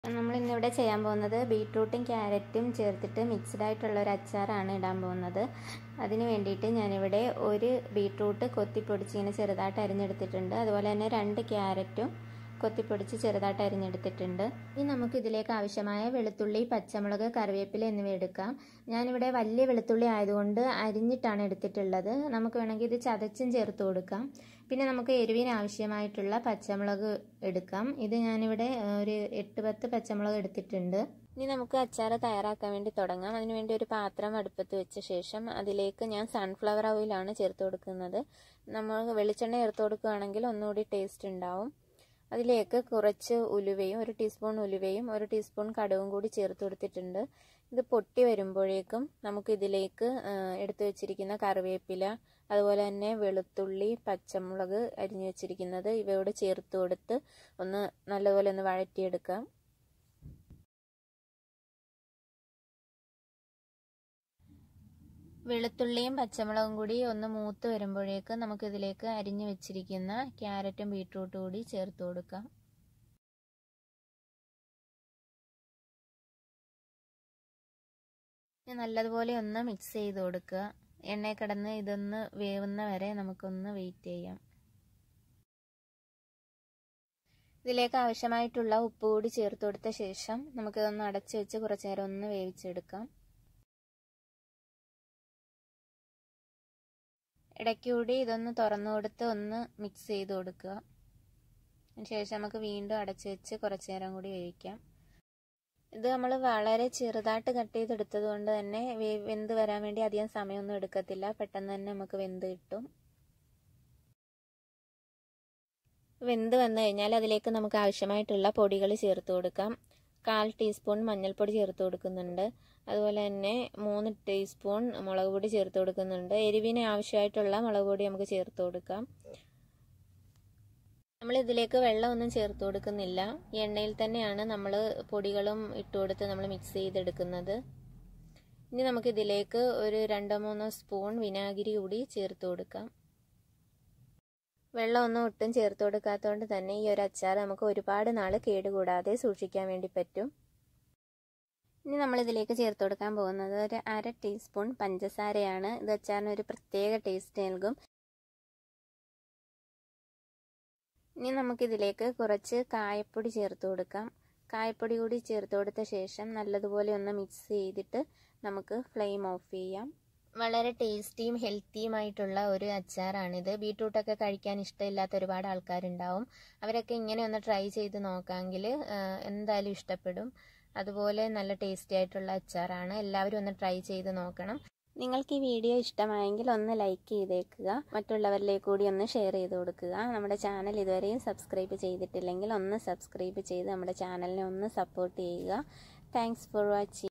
നമ്മളിന്നിവിടെ ചെയ്യാൻ പോകുന്നത് ബീട്രൂട്ടും ക്യാരറ്റും ചേർത്തിട്ട് മിക്സ്ഡ് ആയിട്ടുള്ള ഒരു അച്ചാറാണ് ഇടാൻ പോകുന്നത് അതിന് വേണ്ടിയിട്ട് ഞാനിവിടെ ഒരു ബീട്രൂട്ട് കൊത്തിപ്പൊടിച്ച് ഇങ്ങനെ ചെറുതായിട്ട് അരിഞ്ഞെടുത്തിട്ടുണ്ട് അതുപോലെ തന്നെ രണ്ട് ക്യാരറ്റും കൊത്തിപ്പൊടിച്ച് ചെറുതായിട്ട് അരിഞ്ഞെടുത്തിട്ടുണ്ട് ഇനി നമുക്ക് ഇതിലേക്ക് ആവശ്യമായ വെളുത്തുള്ളി പച്ചമുളക് കറിവേപ്പില എന്നിവ എടുക്കാം ഞാനിവിടെ വലിയ വെളുത്തുള്ളി ആയതുകൊണ്ട് അരിഞ്ഞിട്ടാണ് എടുത്തിട്ടുള്ളത് നമുക്ക് വേണമെങ്കിൽ ഇത് ചതച്ചും ചേർത്ത് കൊടുക്കാം പിന്നെ നമുക്ക് എരിവിന് ആവശ്യമായിട്ടുള്ള പച്ചമുളക് എടുക്കാം ഇത് ഞാനിവിടെ ഒരു എട്ട് പത്ത് പച്ചമുളക് എടുത്തിട്ടുണ്ട് ഇനി നമുക്ക് അച്ചാർ തയ്യാറാക്കാൻ വേണ്ടി തുടങ്ങാം അതിനുവേണ്ടി ഒരു പാത്രം അടുപ്പത്ത് വെച്ച ശേഷം അതിലേക്ക് ഞാൻ സൺഫ്ലവർ ഓയിലാണ് ചേർത്ത് കൊടുക്കുന്നത് നമ്മൾ വെളിച്ചെണ്ണ ചേർത്ത് കൊടുക്കുകയാണെങ്കിൽ ഒന്നുകൂടി ടേസ്റ്റ് ഉണ്ടാവും അതിലേക്ക് കുറച്ച് ഉലുവയും ഒരു ടീസ്പൂൺ ഉലുവയും ഒരു ടീസ്പൂൺ കടുവും കൂടി ചേർത്ത് കൊടുത്തിട്ടുണ്ട് ഇത് പൊട്ടി വരുമ്പോഴേക്കും നമുക്ക് ഇതിലേക്ക് എടുത്തു വെച്ചിരിക്കുന്ന കറിവേപ്പില അതുപോലെ തന്നെ വെളുത്തുള്ളി പച്ചമുളക് അരിഞ്ഞു വെച്ചിരിക്കുന്നത് ഇവയോട് ചേർത്ത് കൊടുത്ത് ഒന്ന് നല്ലപോലെ ഒന്ന് വഴറ്റിയെടുക്കാം വെളുത്തുള്ളിയും പച്ചമുളകും കൂടി ഒന്ന് മൂത്ത് വരുമ്പോഴേക്ക് നമുക്ക് ഇതിലേക്ക് അരിഞ്ഞു വെച്ചിരിക്കുന്ന ക്യാരറ്റും ബീട്രൂട്ടും കൂടി ചേർത്ത് കൊടുക്കാം നല്ലതുപോലെ ഒന്ന് മിക്സ് ചെയ്ത് കൊടുക്കുക എണ്ണയിൽ കിടന്ന് ഇതൊന്ന് വേവുന്ന വരെ നമുക്കൊന്ന് വെയിറ്റ് ചെയ്യാം ഇതിലേക്ക് ആവശ്യമായിട്ടുള്ള ഉപ്പ് കൂടി ചേർത്ത് കൊടുത്ത ശേഷം നമുക്കിതൊന്ന് അടച്ചു വെച്ച് കുറച്ചു നേരം ഒന്ന് വേവിച്ചെടുക്കാം ഇടയ്ക്കൂടി ഇതൊന്ന് തുറന്നു കൊടുത്ത് ഒന്ന് മിക്സ് ചെയ്ത് കൊടുക്കുക ശേഷം നമുക്ക് വീണ്ടും അടച്ചു വെച്ച് കുറച്ചു നേരം കൂടി വേവിക്കാം ഇത് നമ്മൾ വളരെ ചെറുതായിട്ട് കട്ട് ചെയ്തെടുത്തത് കൊണ്ട് തന്നെ വെന്ത് വരാൻ വേണ്ടി അധികം സമയമൊന്നും എടുക്കത്തില്ല പെട്ടെന്ന് തന്നെ നമുക്ക് വെന്ത് കിട്ടും വെന്ത് വന്നു കഴിഞ്ഞാൽ അതിലേക്ക് നമുക്ക് ആവശ്യമായിട്ടുള്ള പൊടികൾ ചേർത്ത് കൊടുക്കാം കാൽ ടീസ്പൂൺ മഞ്ഞൾപ്പൊടി ചേർത്ത് കൊടുക്കുന്നുണ്ട് അതുപോലെ തന്നെ മൂന്ന് ടീസ്പൂൺ മുളക് പൊടി ചേർത്ത് കൊടുക്കുന്നുണ്ട് എരിവിന് ആവശ്യമായിട്ടുള്ള മുളക് പൊടി നമുക്ക് ചേർത്ത് കൊടുക്കാം നമ്മൾ ഇതിലേക്ക് വെള്ളമൊന്നും ചേർത്ത് കൊടുക്കുന്നില്ല എണ്ണയിൽ തന്നെയാണ് നമ്മൾ പൊടികളും ഇട്ട് കൊടുത്ത് നമ്മൾ മിക്സ് ചെയ്തെടുക്കുന്നത് ഇനി നമുക്ക് ഇതിലേക്ക് ഒരു രണ്ടോ മൂന്നോ സ്പൂൺ വിനാഗിരി കൂടി ചേർത്ത് കൊടുക്കാം വെള്ളമൊന്നും ഒട്ടും ചേർത്ത് കൊടുക്കാത്തതുകൊണ്ട് തന്നെ ഈ ഒരു അച്ചാർ നമുക്ക് ഒരുപാട് നാൾ കേടുകൂടാതെ സൂക്ഷിക്കാൻ വേണ്ടി പറ്റും ഇനി നമ്മൾ ഇതിലേക്ക് ചേർത്ത് കൊടുക്കാൻ പോകുന്നത് ഒരു അര ടീസ്പൂൺ പഞ്ചസാരയാണ് ഇത് അച്ചാറിന് ഒരു പ്രത്യേക ടേസ്റ്റ് നൽകും ഇനി നമുക്കിതിലേക്ക് കുറച്ച് കായപ്പൊടി ചേർത്ത് കൊടുക്കാം കായപ്പൊടി കൂടി ചേർത്ത് കൊടുത്ത ശേഷം നല്ലതുപോലെ ഒന്ന് മിക്സ് ചെയ്തിട്ട് നമുക്ക് ഫ്ലെയിം ഓഫ് ചെയ്യാം വളരെ ടേസ്റ്റിയും ഹെൽത്തിയുമായിട്ടുള്ള ഒരു അച്ചാറാണിത് ബീട്രൂട്ടൊക്കെ കഴിക്കാൻ ഇഷ്ടമില്ലാത്ത ഒരുപാട് ആൾക്കാരുണ്ടാവും അവരൊക്കെ ഇങ്ങനെ ഒന്ന് ട്രൈ ചെയ്ത് നോക്കാമെങ്കിൽ എന്തായാലും ഇഷ്ടപ്പെടും അതുപോലെ നല്ല ടേസ്റ്റി ആയിട്ടുള്ള അച്ചാറാണ് എല്ലാവരും ഒന്ന് ട്രൈ ചെയ്ത് നോക്കണം നിങ്ങൾക്ക് ഈ വീഡിയോ ഇഷ്ടമായെങ്കിൽ ഒന്ന് ലൈക്ക് ചെയ്തേക്കുക മറ്റുള്ളവരിലേക്ക് കൂടി ഒന്ന് ഷെയർ ചെയ്ത് കൊടുക്കുക നമ്മുടെ ചാനൽ ഇതുവരെയും സബ്സ്ക്രൈബ് ചെയ്തിട്ടില്ലെങ്കിൽ ഒന്ന് സബ്സ്ക്രൈബ് ചെയ്ത് നമ്മുടെ ചാനലിനെ ഒന്ന് സപ്പോർട്ട് ചെയ്യുക താങ്ക്സ് ഫോർ വാച്ചിങ്